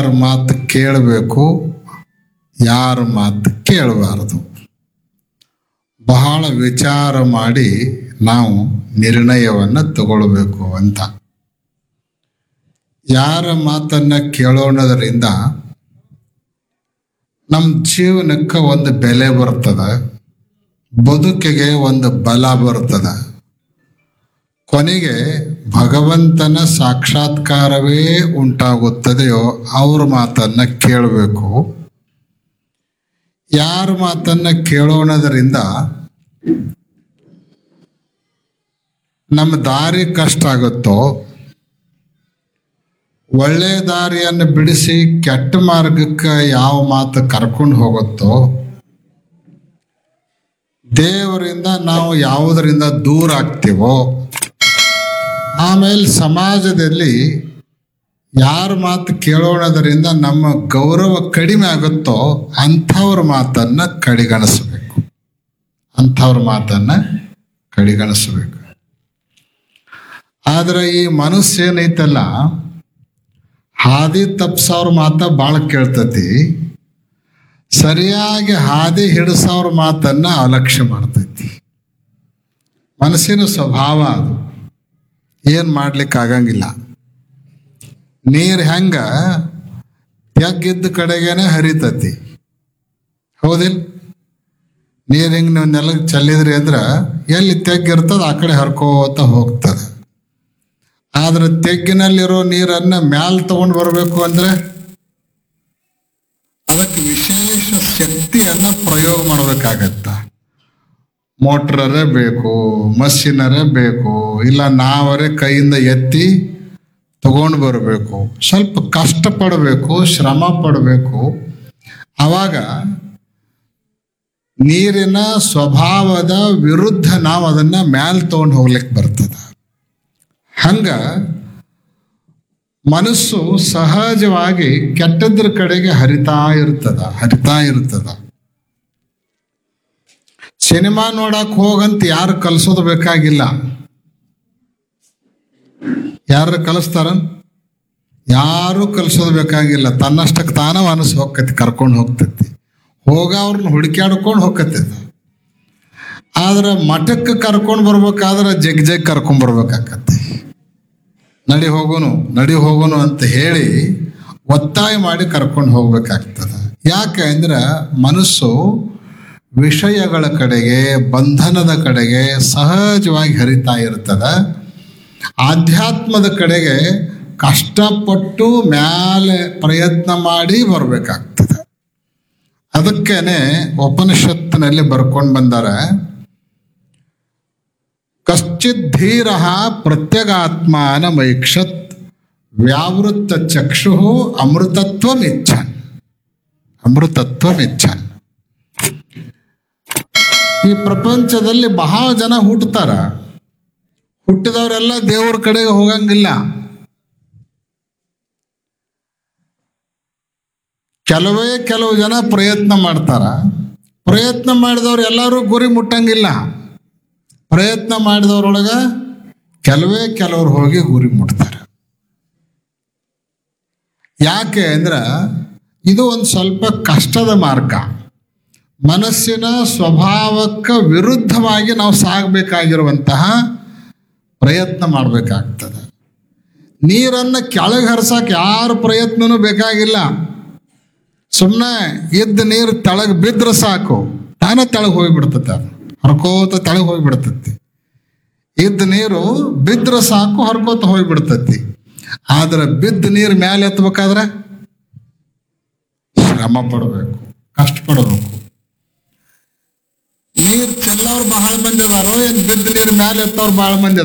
ಯಾರ ಮಾತು ಕೇಳಬೇಕು ಯಾರ ಮಾತು ಕೇಳಬಾರದು ಬಹಳ ವಿಚಾರ ಮಾಡಿ ನಾವು ನಿರ್ಣಯವನ್ನು ತಗೊಳ್ಬೇಕು ಅಂತ ಯಾರ ಮಾತನ್ನ ಕೇಳೋಣದ್ರಿಂದ ನಮ್ಮ ಜೀವನಕ್ಕೆ ಒಂದು ಬೆಲೆ ಬರ್ತದ ಬದುಕಿಗೆ ಒಂದು ಬಲ ಬರ್ತದ ಕೊನೆಗೆ ಭಗವಂತನ ಸಾಕ್ಷಾತ್ಕಾರವೇ ಉಂಟಾಗುತ್ತದೆಯೋ ಅವ್ರ ಮಾತನ್ನ ಕೇಳಬೇಕು ಯಾರ ಮಾತನ್ನ ಕೇಳೋಣದ್ರಿಂದ ನಮ್ಮ ದಾರಿ ಕಷ್ಟ ಆಗುತ್ತೋ ಒಳ್ಳೆ ದಾರಿಯನ್ನು ಬಿಡಿಸಿ ಕೆಟ್ಟ ಮಾರ್ಗಕ್ಕೆ ಯಾವ ಮಾತು ಕರ್ಕೊಂಡು ಹೋಗುತ್ತೋ ದೇವರಿಂದ ನಾವು ಯಾವುದರಿಂದ ದೂರ ಆಗ್ತೀವೋ ಆಮೇಲೆ ಸಮಾಜದಲ್ಲಿ ಯಾರ ಮಾತು ಕೇಳೋಣದರಿಂದ ನಮ್ಮ ಗೌರವ ಕಡಿಮೆ ಆಗುತ್ತೋ ಅಂಥವ್ರ ಮಾತನ್ನ ಕಡಿಗಣಿಸ್ಬೇಕು ಅಂಥವ್ರ ಮಾತನ್ನ ಕಡಿಗಣಿಸ್ಬೇಕು ಆದ್ರೆ ಈ ಮನಸ್ಸೇನೈತಲ್ಲ ಹಾದಿ ತಪ್ಸವ್ರ ಮಾತ ಭಾಳ ಕೇಳ್ತತಿ ಸರಿಯಾಗಿ ಹಾದಿ ಹಿಡಿಸೋರ ಮಾತನ್ನ ಅಲಕ್ಷ್ಯ ಮಾಡ್ತೈತಿ ಮನಸ್ಸಿನ ಸ್ವಭಾವ ಅದು ಏನ್ ಮಾಡ್ಲಿಕ್ಕೆ ಆಗಂಗಿಲ್ಲ ನೀರ್ ಹೆಂಗ ತೆಗ್ಗಿದ್ದ ಕಡೆಗೇನೆ ಹರಿತತಿ ಹೌದಿಲ್ಲ ನೀರ್ ಹಿಂಗ್ ನೀವು ನೆಲಕ್ಕೆ ಚೆಲ್ಲಿದ್ರಿ ಅಂದ್ರ ಎಲ್ಲಿ ತೆಗ್ಗಿರ್ತದ ಆ ಕಡೆ ಹರ್ಕೋತ ಹೋಗ್ತದ ಆದ್ರೆ ತೆಗ್ಗಿನಲ್ಲಿರೋ ನೀರನ್ನ ಮ್ಯಾಲ್ ತಗೊಂಡು ಬರಬೇಕು ಅಂದ್ರೆ ಅದಕ್ಕೆ ವಿಶೇಷ ಶಕ್ತಿಯನ್ನ ಪ್ರಯೋಗ ಮಾಡ್ಬೇಕಾಗತ್ತ ಮೋಟ್ರರೇ ಬೇಕು ಮಷಿನರೇ ಬೇಕು ಇಲ್ಲ ನಾವರೇ ಕೈಯಿಂದ ಎತ್ತಿ ತಗೊಂಡು ಬರಬೇಕು ಸ್ವಲ್ಪ ಕಷ್ಟಪಡಬೇಕು ಶ್ರಮ ಪಡಬೇಕು ಆವಾಗ ನೀರಿನ ಸ್ವಭಾವದ ವಿರುದ್ಧ ನಾವು ಅದನ್ನ ಮ್ಯಾಲ್ ತಗೊಂಡು ಹೋಗ್ಲಿಕ್ಕೆ ಬರ್ತದ ಹಂಗ ಮನಸ್ಸು ಸಹಜವಾಗಿ ಕೆಟ್ಟದ್ರ ಕಡೆಗೆ ಹರಿತಾ ಇರ್ತದ ಹರಿತಾ ಇರ್ತದ ಸಿನಿಮಾ ನೋಡಕ್ ಹೋಗಂತ ಯಾರು ಕಲ್ಸೋದು ಬೇಕಾಗಿಲ್ಲ ಯಾರು ಕಲಿಸ್ತಾರ ಯಾರು ಕಲ್ಸೋದು ಬೇಕಾಗಿಲ್ಲ ತನ್ನಷ್ಟಕ್ಕೆ ತಾನ ಮನಸ್ಸು ಹೋಗ್ತೈತಿ ಕರ್ಕೊಂಡು ಹೋಗ್ತೈತಿ ಹೋಗ ಅವ್ರನ್ನ ಹುಡುಕ್ಯಾಡ್ಕೊಂಡು ಹೋಗ್ತೈತಿ ಆದ್ರೆ ಮಠಕ್ಕೆ ಕರ್ಕೊಂಡು ಬರ್ಬೇಕಾದ್ರೆ ಜಗ್ ಜಗ್ ಕರ್ಕೊಂಡ್ ಬರ್ಬೇಕಾಕತ್ತೆ ನಡಿ ಹೋಗೋನು ನಡಿ ಹೋಗೋನು ಅಂತ ಹೇಳಿ ಒತ್ತಾಯ ಮಾಡಿ ಕರ್ಕೊಂಡು ಹೋಗ್ಬೇಕಾಗ್ತದ ಯಾಕೆ ಅಂದ್ರೆ ಮನಸ್ಸು ವಿಷಯಗಳ ಕಡೆಗೆ ಬಂಧನದ ಕಡೆಗೆ ಸಹಜವಾಗಿ ಹರಿತಾ ಇರ್ತದ ಆಧ್ಯಾತ್ಮದ ಕಡೆಗೆ ಕಷ್ಟಪಟ್ಟು ಮ್ಯಾಲೆ ಪ್ರಯತ್ನ ಮಾಡಿ ಬರಬೇಕಾಗ್ತದೆ ಅದಕ್ಕೇನೆ ಉಪನಿಷತ್ತಿನಲ್ಲಿ ಬರ್ಕೊಂಡು ಬಂದಾರ ಕಶ್ಚಿತ್ ಧೀರ ಪ್ರತ್ಯಗಾತ್ಮಾನ ಮೈಕ್ಷತ್ ವ್ಯಾವೃತ್ತ ಚಕ್ಷು ಅಮೃತತ್ವಮಿಚ್ಛನ್ ಅಮೃತತ್ವಮಿಚ್ಛನ್ ಈ ಪ್ರಪಂಚದಲ್ಲಿ ಬಹಳ ಜನ ಹುಟ್ಟುತ್ತಾರ ಹುಟ್ಟಿದವರೆಲ್ಲ ದೇವ್ರ ಕಡೆಗೆ ಹೋಗಂಗಿಲ್ಲ ಕೆಲವೇ ಕೆಲವು ಜನ ಪ್ರಯತ್ನ ಮಾಡ್ತಾರ ಪ್ರಯತ್ನ ಮಾಡಿದವ್ರು ಎಲ್ಲರೂ ಗುರಿ ಮುಟ್ಟಂಗಿಲ್ಲ ಪ್ರಯತ್ನ ಮಾಡಿದವ್ರೊಳಗ ಕೆಲವೇ ಕೆಲವ್ರು ಹೋಗಿ ಗುರಿ ಮುಟ್ತಾರೆ ಯಾಕೆ ಅಂದ್ರ ಇದು ಒಂದು ಸ್ವಲ್ಪ ಕಷ್ಟದ ಮಾರ್ಗ ಮನಸ್ಸಿನ ಸ್ವಭಾವಕ್ಕೆ ವಿರುದ್ಧವಾಗಿ ನಾವು ಸಾಗಬೇಕಾಗಿರುವಂತಹ ಪ್ರಯತ್ನ ಮಾಡಬೇಕಾಗ್ತದೆ ನೀರನ್ನು ಕೆಳಗೆ ಹರ್ಸಕ್ಕೆ ಯಾರ ಪ್ರಯತ್ನನೂ ಬೇಕಾಗಿಲ್ಲ ಸುಮ್ಮನೆ ಇದ್ದ ನೀರು ತೆಳಗೆ ಬಿದ್ರೆ ಸಾಕು ತಾನೇ ತೆಳಗೆ ಹೋಗಿಬಿಡ್ತತೆ ಅದು ಹರ್ಕೋತ ತೆಳಗೆ ಹೋಗಿಬಿಡ್ತತಿ ಇದ್ದ ನೀರು ಬಿದ್ರೆ ಸಾಕು ಹರ್ಕೋತ ಹೋಗಿಬಿಡ್ತತಿ ಆದ್ರೆ ಬಿದ್ದ ನೀರು ಮೇಲೆ ಎತ್ತಬೇಕಾದ್ರೆ ಶ್ರಮ ಪಡಬೇಕು ಕಷ್ಟಪಡಬೇಕು ನೀರು ಚೆಲ್ಲೋರು ಬಹಳ ಮಂದಿ ಅದಾರೋ ಏನ್ ಬಿದ್ದ ನೀರು ಮೇಲೆ ಎತ್ತವ್ರು ಬಹಳ ಮಂದಿ